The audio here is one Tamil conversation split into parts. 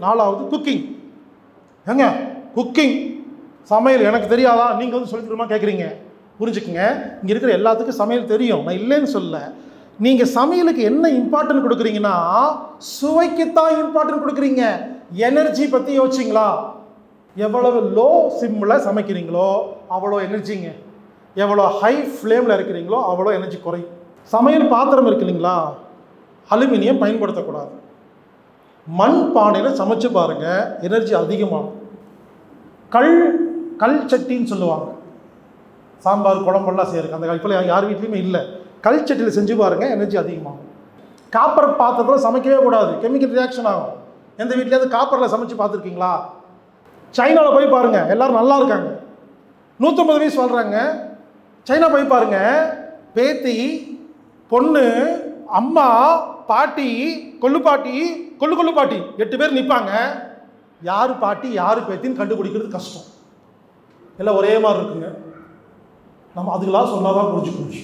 நாலாவது குக்கிங் ஏங்க குக்கிங் சமையல் எனக்கு தெரியாதா நீங்கள் வந்து சொல்லி தருமா கேட்குறீங்க புரிஞ்சுக்குங்க இங்கே இருக்கிற எல்லாத்துக்கும் சமையல் தெரியும் நான் இல்லைன்னு சொல்ல நீங்கள் சமையலுக்கு என்ன இம்பார்ட்டன்ட் கொடுக்குறீங்கன்னா சுவைக்குத்தான் இம்பார்ட்டன்ட் கொடுக்குறீங்க எனர்ஜி பற்றி யோசிச்சிங்களா எவ்வளவு லோ சிம்மில் சமைக்கிறீங்களோ அவ்வளோ எனர்ஜிங்க எவ்வளோ ஹை ஃப்ளேமில் இருக்கிறீங்களோ அவ்வளோ எனர்ஜி குறையும் சமையல் பாத்திரம் இருக்கு இல்லைங்களா அலுமினியம் பயன்படுத்தக்கூடாது மண் பானையில் சமைச்சு பாருங்க எனர்ஜி அதிகமாகும் கல் கல் சட்டின்னு சொல்லுவாங்க சாம்பார் குழம்பெல்லாம் செய்யறதுக்கு அந்த காலத்தில் யார் வீட்லேயுமே இல்லை கல் சட்டியில் செஞ்சு பாருங்க எனர்ஜி அதிகமாகும் காப்பர் பாத்திரத்தில் சமைக்கவே கூடாது கெமிக்கல் ரியாக்ஷன் ஆகும் எந்த வீட்லேயாவது காப்பரில் சமைச்சு பார்த்துருக்கீங்களா சைனாவில் போய் பாருங்க எல்லாரும் நல்லா இருக்காங்க நூற்றம்பது வயசு வாழ்கிறாங்க சைனா போய் பாருங்க பேத்தி பொண்ணு அம்மா பாட்டி கொள்ளு பாட்டி கொள்ளு கொள்ளு பாட்டி எட்டு பேர் நிற்பாங்க யார் பாட்டி யார் பேத்தின்னு கண்டுபிடிக்கிறது கஷ்டம் எல்லாம் ஒரே மாதிரி இருக்குங்க நம்ம அதுக்கெல்லாம் சொன்னால் தான் புரிஞ்சுக்கணும்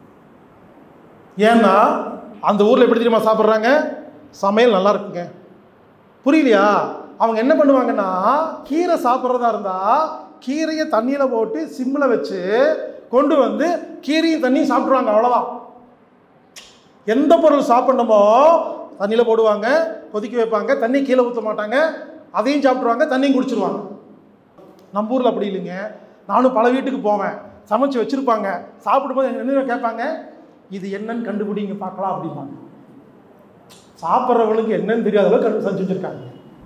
ஏன்னா அந்த ஊரில் எப்படி தெரியுமா சாப்பிட்றாங்க சமையல் நல்லா இருக்குங்க புரியலையா அவங்க என்ன பண்ணுவாங்கன்னா கீரை சாப்பிட்றதா இருந்தால் கீரையை தண்ணியில் போட்டு சிம்மில் வச்சு கொண்டு வந்து கீரையும் தண்ணியும் சாப்பிட்ருவாங்க அவ்வளோதான் எந்த பொருள் சாப்பிடணுமோ தண்ணியில் போடுவாங்க கொதிக்க வைப்பாங்க தண்ணி கீழே ஊற்ற மாட்டாங்க அதையும் சாப்பிட்ருவாங்க தண்ணியும் குடிச்சிருவாங்க நம்ம ஊரில் அப்படி இல்லைங்க நானும் பல வீட்டுக்கு போவேன் சமைச்சு வச்சுருப்பாங்க சாப்பிடும்போது என்ன கேட்பாங்க இது என்னன்னு கண்டுபிடிங்க பார்க்கலாம் அப்படிம்பாங்க சாப்பிட்றவங்களுக்கு என்னன்னு தெரியாத அளவுக்கு கண்டு செஞ்சு வச்சுருக்காங்க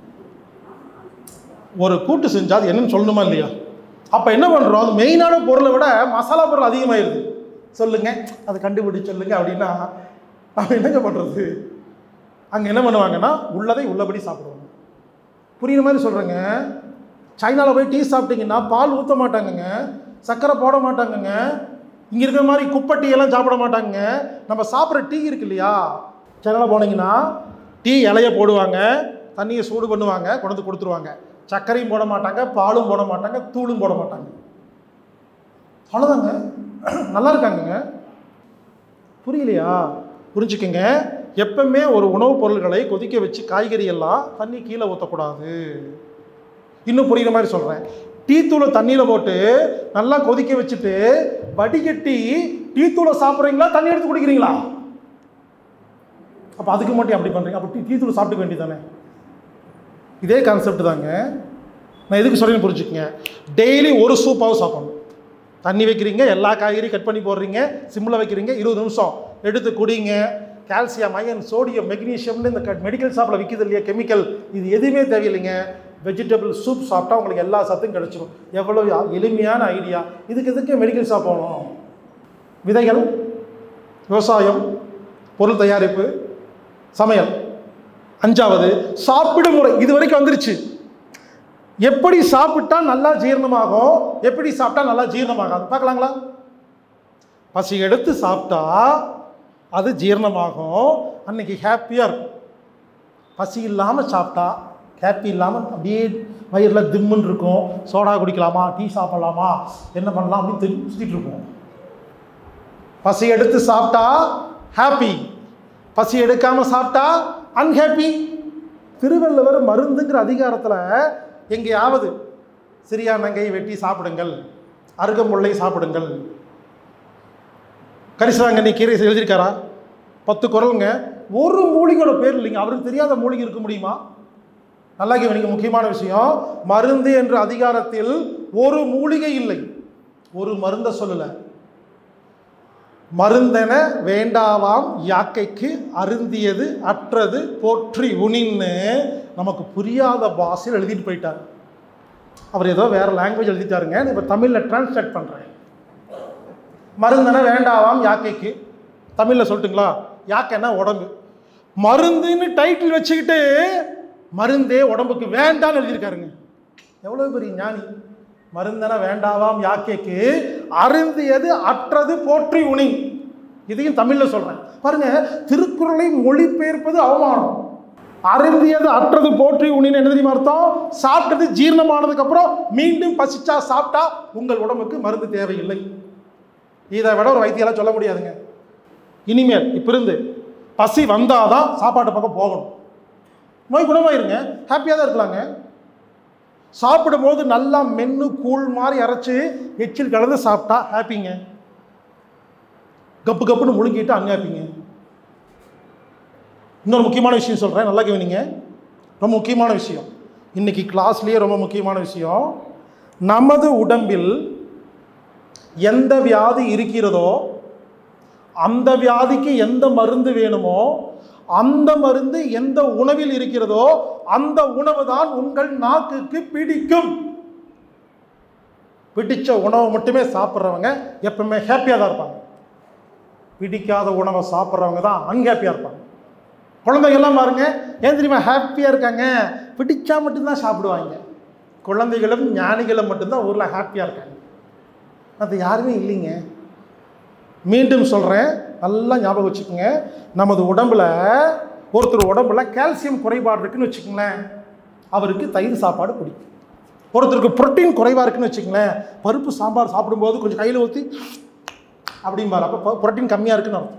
ஒரு கூட்டு செஞ்சால் அது என்னன்னு சொல்லணுமா இல்லையா அப்போ என்ன பண்ணுறோம் அது மெயினான பொருளை விட மசாலா பொருள் அதிகமாயிருது சொல்லுங்க அதை கண்டுபிடி சொல்லுங்க அப்படின்னா நம்ம என்னங்க பண்ணுறது அங்கே என்ன பண்ணுவாங்கன்னா உள்ளதை உள்ளபடி சாப்பிடுவாங்க புரியுற மாதிரி சொல்கிறேங்க சைனாவில் போய் டீ சாப்பிட்டீங்கன்னா பால் ஊற்ற மாட்டாங்கங்க சர்க்கரை போட மாட்டாங்கங்க இங்கே இருக்கிற மாதிரி குப்பை டீ எல்லாம் சாப்பிட மாட்டாங்க நம்ம சாப்பிட்ற டீ இருக்கு இல்லையா சைனாவில் போனீங்கன்னா டீ இலைய போடுவாங்க தண்ணியை சூடு பண்ணுவாங்க கொண்டு வந்து கொடுத்துருவாங்க சர்க்கரையும் போட மாட்டாங்க பாலும் போட மாட்டாங்க தூளும் போட மாட்டாங்க அவ்வளோதாங்க நல்லா இருக்காங்கங்க புரியலையா புரிஞ்சுக்கங்க எப்பவுமே ஒரு உணவுப் பொருள்களை கொதிக்க வச்சு காய்கறி எல்லாம் தண்ணி கீழே ஊற்றக்கூடாது இன்னும் புரியுற மாதிரி சொல்கிறேன் டீ தூளை தண்ணியில் போட்டு நல்லா கொதிக்க வச்சுட்டு வடிகட்டி டீ தூளை சாப்பிட்றீங்களா தண்ணி எடுத்து குடிக்கிறீங்களா அப்போ அதுக்கு மட்டும் அப்படி பண்ணுறீங்க அப்போ டீ டீ தூள் சாப்பிட்டுக்க வேண்டியதானே இதே கான்செப்ட் தாங்க நான் எதுக்கு சொல்றேன்னு புரிஞ்சுக்கங்க டெய்லி ஒரு சூப்பாவது சாப்பிடணும் தண்ணி வைக்கிறீங்க எல்லா காய்கறியும் கட் பண்ணி போடுறீங்க சிம்மில் வைக்கிறீங்க இருபது நிமிஷம் எடுத்து குடிங்க கால்சியம் அயன் சோடியம் மெக்னீஷியம்னு இந்த மெடிக்கல் ஷாப்பில் விற்கிது இல்லையா கெமிக்கல் இது எதுவுமே தேவையில்லைங்க வெஜிடபிள் சூப் சாப்பிட்டா உங்களுக்கு எல்லா சத்தும் கிடைச்சிடும் எவ்வளோ எளிமையான ஐடியா இதுக்கு எதுக்கு மெடிக்கல் ஷாப் போகணும் விதைகள் விவசாயம் பொருள் தயாரிப்பு சமையல் அஞ்சாவது சாப்பிடும் முறை இது வரைக்கும் வந்துருச்சு எப்படி சாப்பிட்டா நல்லா ஜீரணமாகும் எப்படி சாப்பிட்டா நல்லா ஜீரணமாகாது பார்க்கலாங்களா பசி எடுத்து சாப்பிட்டா அது ஜீரணமாகும் அன்னைக்கு ஹாப்பியாக இருக்கும் பசி இல்லாமல் சாப்பிட்டா ஹாப்பி இல்லாமல் அப்படியே வயிறில் திம்முன்னு இருக்கும் சோடா குடிக்கலாமா டீ சாப்பிடலாமா என்ன பண்ணலாம் அப்படின்னு திரும்பி சுற்றிட்டு இருப்போம் பசி எடுத்து சாப்பிட்டா ஹாப்பி பசி எடுக்காமல் சாப்பிட்டா அன்ஹாப்பி திருவள்ளுவர் மருந்துங்கிற அதிகாரத்தில் எங்கேயாவது சிறியா நங்கை வெட்டி சாப்பிடுங்கள் அருகம்புல்லை சாப்பிடுங்கள் கரிசலாங்கண்ணி கீரை எழுதியிருக்காரா பத்து குரலுங்க ஒரு மூலிகையோட பேர் இல்லைங்க அவருக்கு தெரியாத மூலிகை இருக்க முடியுமா நல்லா கவனிங்க முக்கியமான விஷயம் மருந்து என்ற அதிகாரத்தில் ஒரு மூலிகை இல்லை ஒரு மருந்த சொல்லலை மருந்தென வேண்டாவாம் யாக்கைக்கு அருந்தியது அற்றது போற்றி உனின்னு நமக்கு புரியாத பாஷையில் எழுதிட்டு போயிட்டார் அவர் ஏதோ வேற லாங்குவேஜ் எழுதிட்டாருங்க நான் இப்போ தமிழில் டிரான்ஸ்லேட் பண்ணுறேன் மருந்தென வேண்டாவாம் யாக்கைக்கு தமிழில் சொல்லட்டுங்களா யாக்கைன்னா உடம்பு மருந்துன்னு டைட்டில் வச்சுக்கிட்டு மருந்தே உடம்புக்கு வேண்டாம்னு எழுதியிருக்காருங்க எவ்வளோ பெரிய ஞானி மருந்தென வேண்டாவாம் யாக்கைக்கு அருந்தியது அற்றது போற்றி உனி இதையும் தமிழில் சொல்கிறேன் பாருங்க திருக்குறளை மொழிபெயர்ப்பது அவமானம் அருந்தியது அற்றது போற்றி உனின்னு என்ன தெரியுமா அர்த்தம் சாப்பிட்டது ஜீரணமானதுக்கு அப்புறம் மீண்டும் பசிச்சா சாப்பிட்டா உங்கள் உடம்புக்கு மருந்து தேவையில்லை இதை விட ஒரு வைத்தியெல்லாம் சொல்ல முடியாதுங்க இனிமேல் இப்போ இருந்து பசி வந்தாதான் சாப்பாட்டு பக்கம் போகணும் நோய் குணமாயிருங்க ஹாப்பியாக தான் இருக்கலாங்க சாப்பிடும்போது நல்லா மென்று கூழ் மாதிரி அரைச்சி எச்சில் கலந்து சாப்பிட்டா ஹாப்பிங்க கப்பு கப்புன்னு முழுங்கிட்டு அன்ஹாப்பிங்க இன்னொரு முக்கியமான விஷயம் சொல்கிறேன் நல்லா கவனிங்க ரொம்ப முக்கியமான விஷயம் இன்னைக்கு கிளாஸ்லேயே ரொம்ப முக்கியமான விஷயம் நமது உடம்பில் எந்த வியாதி இருக்கிறதோ அந்த வியாதிக்கு எந்த மருந்து வேணுமோ அந்த மருந்து எந்த உணவில் இருக்கிறதோ அந்த உணவு தான் உங்கள் நாக்குக்கு பிடிக்கும் பிடிச்ச உணவை மட்டுமே சாப்பிட்றவங்க எப்பவுமே ஹாப்பியாக தான் இருப்பாங்க பிடிக்காத உணவை சாப்பிட்றவங்க தான் அன்ஹாப்பியாக இருப்பாங்க குழந்தைகள்லாம் பாருங்க ஏன் தெரியுமா ஹாப்பியாக இருக்காங்க பிடிச்சா மட்டும்தான் சாப்பிடுவாங்க குழந்தைகளும் ஞானிகளும் மட்டும்தான் ஊரில் ஹாப்பியாக இருக்காங்க அது யாருமே இல்லைங்க மீண்டும் சொல்கிறேன் நல்லா ஞாபகம் வச்சுக்கோங்க நமது உடம்புல ஒருத்தர் உடம்புல கால்சியம் குறைபாடு இருக்குன்னு வச்சுக்கோங்களேன் அவருக்கு தயிர் சாப்பாடு பிடிக்கும் ஒருத்தருக்கு புரோட்டீன் குறைவாக இருக்குன்னு வச்சுக்கோங்களேன் பருப்பு சாம்பார் சாப்பிடும்போது கொஞ்சம் கையில் ஊற்றி அப்படிம்பார் அப்போ புரோட்டீன் கம்மியாக இருக்குன்னு அர்த்தம்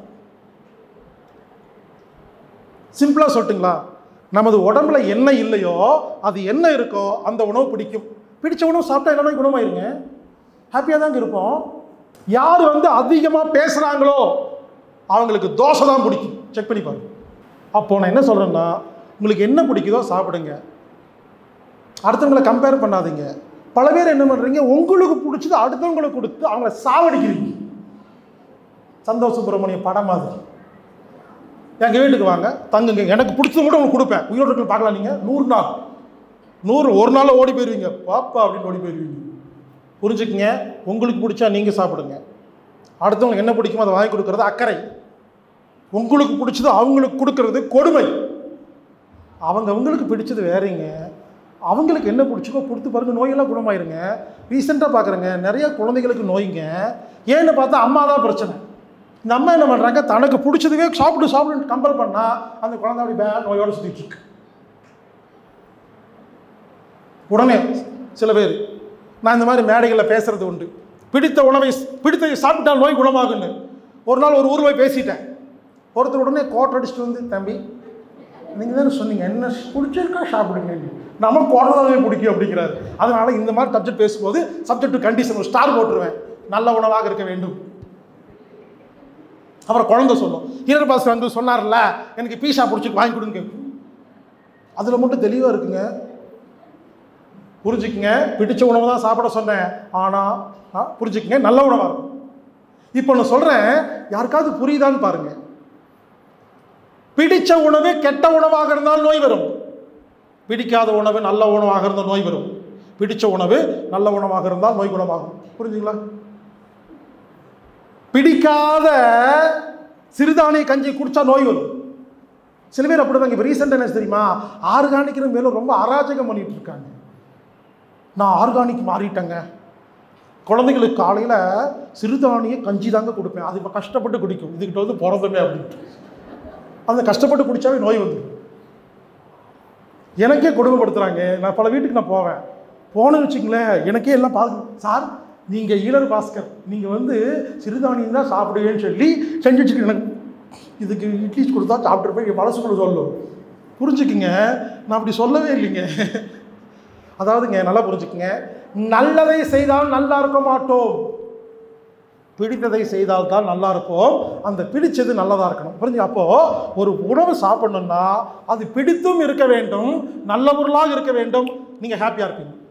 சிம்பிளாக சொல்லட்டுங்களா நமது உடம்புல என்ன இல்லையோ அது என்ன இருக்கோ அந்த உணவு பிடிக்கும் பிடிச்ச உணவு சாப்பிட்டா என்ன நோய் குணமாயிருங்க ஹாப்பியாக தாங்க இருப்போம் யார் வந்து அதிகமாக பேசுகிறாங்களோ அவங்களுக்கு தோசை தான் பிடிக்கும் செக் பண்ணி பாருங்க அப்போ நான் என்ன சொல்கிறேன்னா உங்களுக்கு என்ன பிடிக்குதோ சாப்பிடுங்க அடுத்தவங்களை கம்பேர் பண்ணாதீங்க பல பேர் என்ன பண்ணுறீங்க உங்களுக்கு பிடிச்சது அடுத்தவங்களுக்கு கொடுத்து அவங்கள சாவடிக்கிறீங்க சந்தோஷ் சுப்பிரமணிய படம் மாதிரி எங்கள் வீட்டுக்கு வாங்க தங்குங்க எனக்கு பிடிச்சது கூட உங்களுக்கு கொடுப்பேன் உயிரோடு இருக்கிற பார்க்கலாம் நீங்கள் நூறு நாள் நூறு ஒரு நாளில் ஓடி போயிடுவீங்க பாப்பா அப்படின்னு ஓடி போயிடுவீங்க புரிஞ்சுக்குங்க உங்களுக்கு பிடிச்சா நீங்கள் சாப்பிடுங்க அடுத்தவங்களுக்கு என்ன பிடிக்குமோ அதை வாங்கி கொடுக்கறது அக்கறை உங்களுக்கு பிடிச்சது அவங்களுக்கு கொடுக்கறது கொடுமை அவங்க அவங்களுக்கு பிடிச்சது வேறீங்க அவங்களுக்கு என்ன பிடிச்சிக்கோ கொடுத்து பாருங்க நோயெல்லாம் குணமாயிருங்க ரீசெண்டாக பார்க்குறேங்க நிறைய குழந்தைகளுக்கு நோய்ங்க ஏன்னு பார்த்தா அம்மா தான் பிரச்சனை இந்த அம்மா என்ன பண்ணுறாங்க தனக்கு பிடிச்சதுவே சாப்பிடு சாப்பிடுன்னு கம்பல் பண்ணால் அந்த குழந்தை அப்படி பே நோயோடு சுற்றிட்டு இருக்கு உடனே சில பேர் நான் இந்த மாதிரி மேடைகளில் பேசுறது உண்டு பிடித்த உணவை பிடித்ததை சாப்பிட்டால் நோய் குணமாகுன்னு ஒரு நாள் ஒரு ஊர் போய் பேசிட்டேன் ஒருத்தர் உடனே கோட்டை அடிச்சுட்டு வந்து தம்பி நீங்கள் தானே சொன்னீங்க என்ன பிடிச்சிருக்கா சாப்பிடுங்க நம்ம கோட்டதாவே பிடிக்கும் அப்படிங்கிறாரு அதனால இந்த மாதிரி சப்ஜெக்ட் பேசும்போது சப்ஜெக்ட் கண்டிஷன் ஒரு ஸ்டார் போட்டுருவேன் நல்ல உணவாக இருக்க வேண்டும் அப்புறம் குழந்தை சொல்லும் ஈரர் பாஸ் வந்து சொன்னார்ல எனக்கு பீஸா பிடிச்சி வாங்கி கொடுங்க அதில் மட்டும் தெளிவாக இருக்குங்க புரிஞ்சுக்குங்க பிடிச்ச உணவு தான் சாப்பிட சொன்னேன் ஆனால் புரிஞ்சுக்குங்க நல்ல உணவாக இருக்கும் இப்போ நான் சொல்கிறேன் யாருக்காவது புரியுதான்னு பாருங்க பிடிச்ச உணவு கெட்ட உணவாக இருந்தால் நோய் வரும் பிடிக்காத உணவு நல்ல உணவாக இருந்தால் நோய் வரும் பிடிச்ச உணவு நல்ல உணவாக இருந்தால் நோய் குணமாகும் புரிஞ்சுங்களா பிடிக்காத சிறுதானிய கஞ்சி குடிச்சா நோய் வரும் சில பேர் அப்படிதாங்க இப்போ ரீசெண்டாக என்ன தெரியுமா ஆர்கானிக்கிற மேலும் ரொம்ப அராஜகம் பண்ணிட்டு இருக்காங்க நான் ஆர்கானிக் மாறிட்டேங்க குழந்தைங்களுக்கு காலையில் சிறுதானிய கஞ்சி தாங்க கொடுப்பேன் அது இப்போ கஷ்டப்பட்டு குடிக்கும் இதுக்கிட்ட வந்து பிறந்தமே அப்படின்ட்டு அந்த கஷ்டப்பட்டு குடித்தாவே நோய் வந்துடும் எனக்கே கொடுமைப்படுத்துகிறாங்க நான் பல வீட்டுக்கு நான் போவேன் போனேன்னு வச்சுங்களேன் எனக்கே எல்லாம் பார்க்க சார் நீங்கள் ஈழர் பாஸ்கர் நீங்கள் வந்து சிறுதானியம் தான் சாப்பிடுவேன்னு சொல்லி செஞ்சு வச்சுக்க எனக்கு இதுக்கு இட்லி கொடுத்தா சாப்பிட்ருப்பேன் என் மனசுக்குள்ள சொல்லும் புரிஞ்சுக்குங்க நான் அப்படி சொல்லவே இல்லைங்க அதாவதுங்க நல்லா புரிஞ்சுக்குங்க நல்லதை செய்தால் நல்லா இருக்க மாட்டோம் பிடித்ததை செய்தால் தான் நல்லா இருக்கும் அந்த பிடிச்சது நல்லதாக இருக்கணும் புரிஞ்சு அப்போ ஒரு உணவு சாப்பிடணும்னா அது பிடித்தும் இருக்க வேண்டும் நல்ல பொருளாக இருக்க வேண்டும் நீங்கள் ஹாப்பியாக இருப்பீங்க